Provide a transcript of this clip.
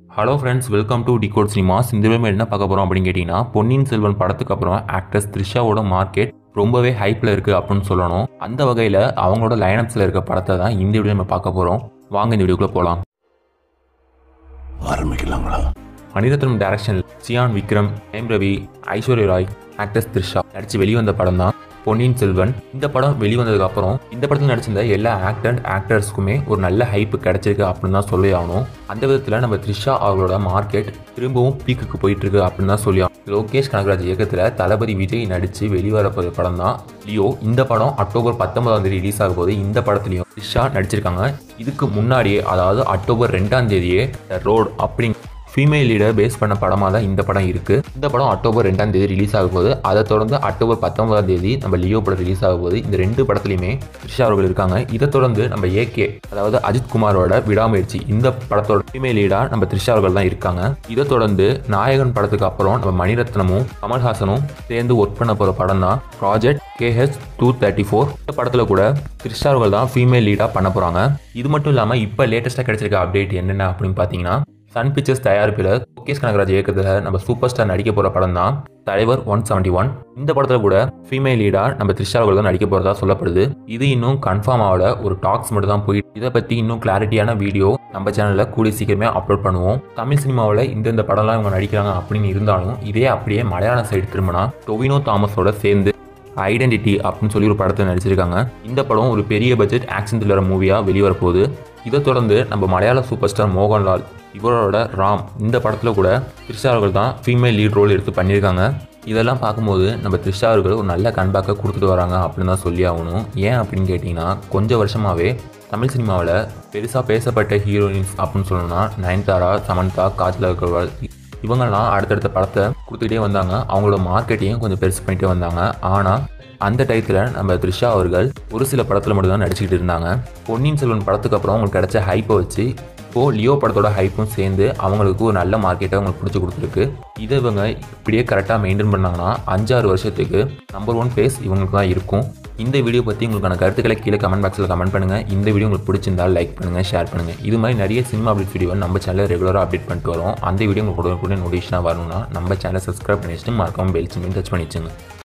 hello friends welcome to decode cinemas இந்த video என்ன பார்க்க போகிறோம் அப்படின்னு கேட்டிங்கன்னா பொன்னியின் செல்வன் படத்துக்கு அப்புறம் ஆக்ட்ரஸ் த்ரிஷாவோட மார்க்கெட் ரொம்பவே ஹைப்பில் இருக்குது அப்படின்னு சொல்லணும் அந்த வகையில் அவங்களோட லைனப்ஸில் இருக்க படத்தை தான் இந்த வீடியோ நம்ம பார்க்க போகிறோம் வாங்க இந்த வீடியோக்குள்ளே போகலாம் ஆரம்பிக்கலாங்களா மணிரத்னம் டைரக்ஷனில் சியான் விக்ரம் ஹேம் ரவி ஐஸ்வர்யா ராய் ஆக்ட்ரஸ் த்ரிஷா நடித்து வெளிவந்த படம் தான் பொன்னியின் செல்வன் இந்த படம் வெளிவந்ததுக்கு அப்புறம் இந்த படத்தில் நடிச்சிருந்த எல்லா ஆக்டர் அண்ட் ஆக்டர்ஸ்க்குமே ஒரு நல்ல ஹைப்பு கிடைச்சிருக்கு அப்படின்னு தான் சொல்லி ஆகணும் அந்த விதத்தில் நம்ம த்ரிஷா அவங்களோட மார்க்கெட் திரும்பவும் பீக்குக்கு போயிட்டு இருக்கு அப்படின்னு தான் சொல்லி ஆகணும் லோகேஷ் கனகராஜ் இயக்கத்தில் தளபதி விஜய் நடித்து வெளிவர போகிற படம் தான் லியோ இந்த படம் அக்டோபர் பத்தொன்பதாம் தேதி ரிலீஸ் ஆக போது இந்த படத்துலையும் த்ரிஷா நடிச்சிருக்காங்க இதுக்கு முன்னாடியே அதாவது அக்டோபர் ரெண்டாம் தேதியே ரோட் அப்படிங்க ஃபீமேல் லீடர் பேஸ் பண்ண படமாக தான் இந்த படம் இருக்குது இந்த படம் அக்டோபர் ரெண்டாம் தேதி ரிலீஸ் ஆக போகுது அதை தொடர்ந்து அக்டோபர் பத்தொன்பதாம் தேதி நம்ம லியோ படம் ரிலீஸ் ஆக போகுது இந்த ரெண்டு படத்துலையுமே த்ரிஷா அவர்கள் இருக்காங்க இதை தொடர்ந்து நம்ம ஏகே அதாவது அஜித் குமாரோட விடாமுயற்சி இந்த படத்தோட ஃபீமேல் லீடாக நம்ம த்ரிஷா அவர்கள் தான் இருக்காங்க இதை தொடர்ந்து நாயகன் படத்துக்கு அப்புறம் நம்ம மணிரத்னமும் கமல்ஹாசனும் சேர்ந்து ஒர்க் பண்ண போகிற படம் தான் project KH two thirty four இந்த படத்தில் கூட த்ரிஷா அவர்கள் தான் ஃபீமேல் லீடாக பண்ண போகிறாங்க இது மட்டும் இல்லாமல் இப்போ லேட்டஸ்ட்டாக கிடைச்சிருக்க அப்டேட் என்னென்ன அப்படின்னு பார்த்தீங்கன்னா சன் பிக்சர்ஸ் தயாரிப்பில் லோகேஷ் கனகராஜ் இயக்கத்தில் நம்ம சூப்பர் ஸ்டார் நடிக்க போகிற படம் தான் தலைவர் ஒன் செவன்ட்டி ஒன் இந்த படத்தில் கூட ஃபீமேல் லீடாக நம்ம த்ரிஷா அவர்கள் தான் நடிக்க போகிறதா சொல்லப்படுது இது இன்னும் கன்ஃபார்ம் ஆகல ஒரு டாக்ஸ் மட்டும் தான் போயிட்டு இதை பற்றி இன்னும் கிளாரிட்டியான வீடியோ நம்ம சேனலில் கூடிய சீக்கிரமே அப்லோட் பண்ணுவோம் தமிழ் சினிமாவில் இந்தந்த படம்லாம் இவங்க நடிக்கிறாங்க அப்படின்னு இருந்தாலும் இதே அப்படியே மலையாள சைடு திரும்பினா டொவினோ தாமஸோட சேர்ந்து ஐடென்டிட்டி அப்படின்னு சொல்லி ஒரு படத்தை நடிச்சிருக்காங்க இந்த படம் ஒரு பெரிய பட்ஜெட் ஆக்ஷன் த்ரில்லர் மூவியாக வெளிவர போகுது இதை தொடர்ந்து நம்ம மலையாள சூப்பர் ஸ்டார் மோகன்லால் இவரோட ராம் இந்த படத்தில் கூட த்ரிஷா அவர்கள் தான் ஃபீமேல் லீட் ரோல் எடுத்து பண்ணியிருக்காங்க இதெல்லாம் பார்க்கும்போது நம்ம த்ரிஷா அவர்கள் ஒரு நல்ல கன்பேக்கை கொடுத்துட்டு வராங்க அப்படின்னு தான் சொல்லி ஆகணும் ஏன் அப்படின்னு கேட்டிங்கன்னா கொஞ்சம் வருஷமாகவே தமிழ் சினிமாவில் பெருசாக பேசப்பட்ட ஹீரோயின்ஸ் அப்படின்னு சொல்லணும்னா நயன்தாரா சமந்தா காஜல் அகர்வால் இவங்கெல்லாம் அடுத்தடுத்த படத்தை கொடுத்துக்கிட்டே வந்தாங்க அவங்களோட மார்க்கெட்டையும் கொஞ்சம் பெருசு பண்ணிட்டே வந்தாங்க ஆனால் அந்த டயத்தில் நம்ம த்ரிஷா அவர்கள் ஒரு சில படத்தில் மட்டும் தான் நடிச்சுக்கிட்டு இருந்தாங்க பொன்னியின் செல்வன் படத்துக்கு அப்புறம் அவங்களுக்கு கிடைச்ச ஹைப்பை வச்சு இப்போது லியோ படத்தோட ஹைப்பும் சேர்ந்து அவங்களுக்கு ஒரு நல்ல மார்க்கெட்டை அவங்களுக்கு பிடிச்சி கொடுத்துருக்கு இதை இவங்க இப்படியே கரெக்டாக மெயின்டைன் பண்ணாங்கன்னா அஞ்சாறு வருஷத்துக்கு நம்பர் ஒன் ஃபேஸ் இவங்களுக்கு தான் இருக்கும் இந்த வீடியோ பற்றி உங்களுக்கான கருத்துக்களை கீழே கமெண்ட் பாக்ஸில் கமெண்ட் பண்ணுங்கள் இந்த வீடியோ உங்களுக்கு பிடிச்சிருந்தால் லைக் பண்ணுங்கள் ஷேர் பண்ணுங்கள் இது மாதிரி நிறைய சினிமா அப்டேட் வீடியோ நம்ம சேனலில் ரெகுலராக அப்டேட் பண்ணிட்டு வரோம் அந்த வீடியோ உங்களுக்கு உடனே நோட்டிஃபிகேஷனாக வரணும்னா நம்ம சேனலை சப்ஸ்கிரைப் பண்ணி வச்சுட்டு மறக்காமல் பெல் சிம்மின்னு டச் பண்ணி வச்சுங்க